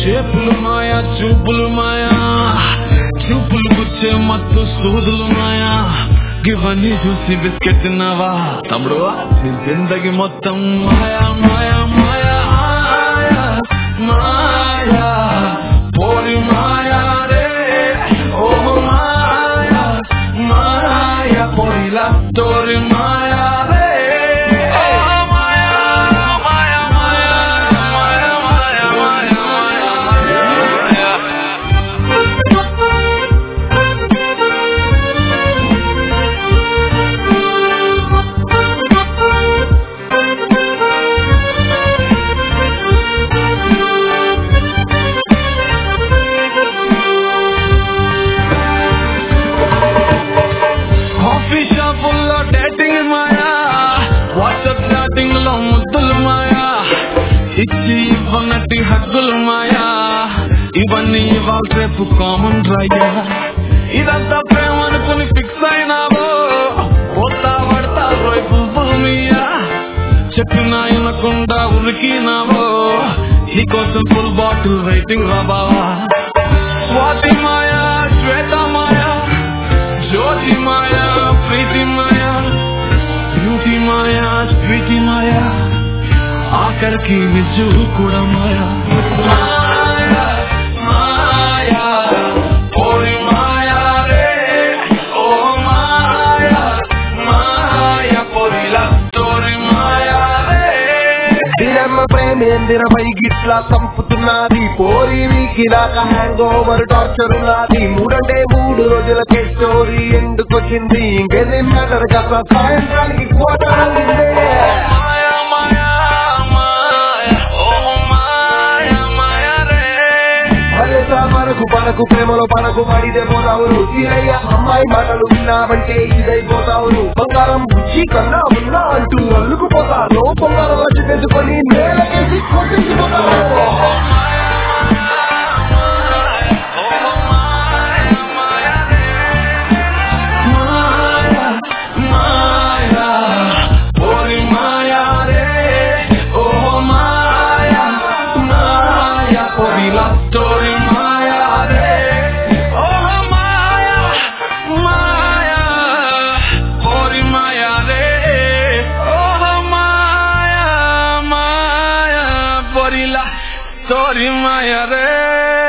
చేపులు మాయా చూపులు మాయా చూపులు గుచ్చే మత్తు సూదులు మాయా ఇవన్నీ చూసి బిస్కెట్ తిన్నావా తమ్ముడు నీ జిందగి మొత్తం మాయా మాయా మాయా మాయా పోరి మాయా రే ఓ మాయా మాయా పోరిలా తోరి మాయా రే ఓ మాయా మాయా మాయా మాయా మాయా మాయా మాయా కాఫీ షాపుల్లో డేటింగ్ మాయా వాట్సాప్ చాటింగ్ లో ముద్దులు మాయా ఇచ్చి ఇవ్వనట్టి హద్దులు మాయా ఇవన్నీ ఇవాళ రేపు కామన్ రాయ్యా ఇదంతా ప్రేమ అనుకుని ఫిక్స్ అయినావో పోతా పడతా రోయ్ పువ్వులు మీయా చెప్పినా వినకుండా ఉరికినావో నీకోసం ఫుల్ బాటిల్ రైటింగ్ రా బావా స్వాతి మాయా శ్వేత మాయా జ్యోతి మాయా ప్రీతి మాయా బ్యూటీ మాయా స్వీటి మాయా ఆఖరికి విజు కూడా మాయా మాయా, మాయా, ఓరి మాయా రే, ఓ మాయా, మాయా, పొరిలా తోరి మాయా రే. దినమ్మ ప్రేమేందిరపై గిట్లా చంపుతున్నది పోరి వీకిలాక హ్యాంగ్ ఓవర్ టార్చర్ ఉన్నది మూడంటే మూడు రోజులకే స్టోరీ ఎందుకొచ్చింది ఇంకేది మ్యాటర్ కదా సాయంత్రానికి పోతాడిందే మాయా, మాయా, మాయా, ఓ మాయా, మాయా రే. భలేసా మనకు పడకు ప్రేమలో పడకు పడితే పోతావును సీరయ్య అమ్మాయి మాటలు విన్నావంటే ఇదైపోతావును బంగారం బుచ్చి కన్నా ఉన్నా అంటూ అల్లుకుపోతాను పొంగారం వచ్చి పెట్టుకొని నేలకేసి కొట్టించుకుంటాను మాయా, మాయా, ఓరి మాయా రే, ఓ మాయా, మాయా, పొరిలా తోరి మాయా రే. ఓ మాయా, మాయా, ఓరి మాయా రే, ఓ మాయా, మాయా, పొరిలా తోరి మాయా రే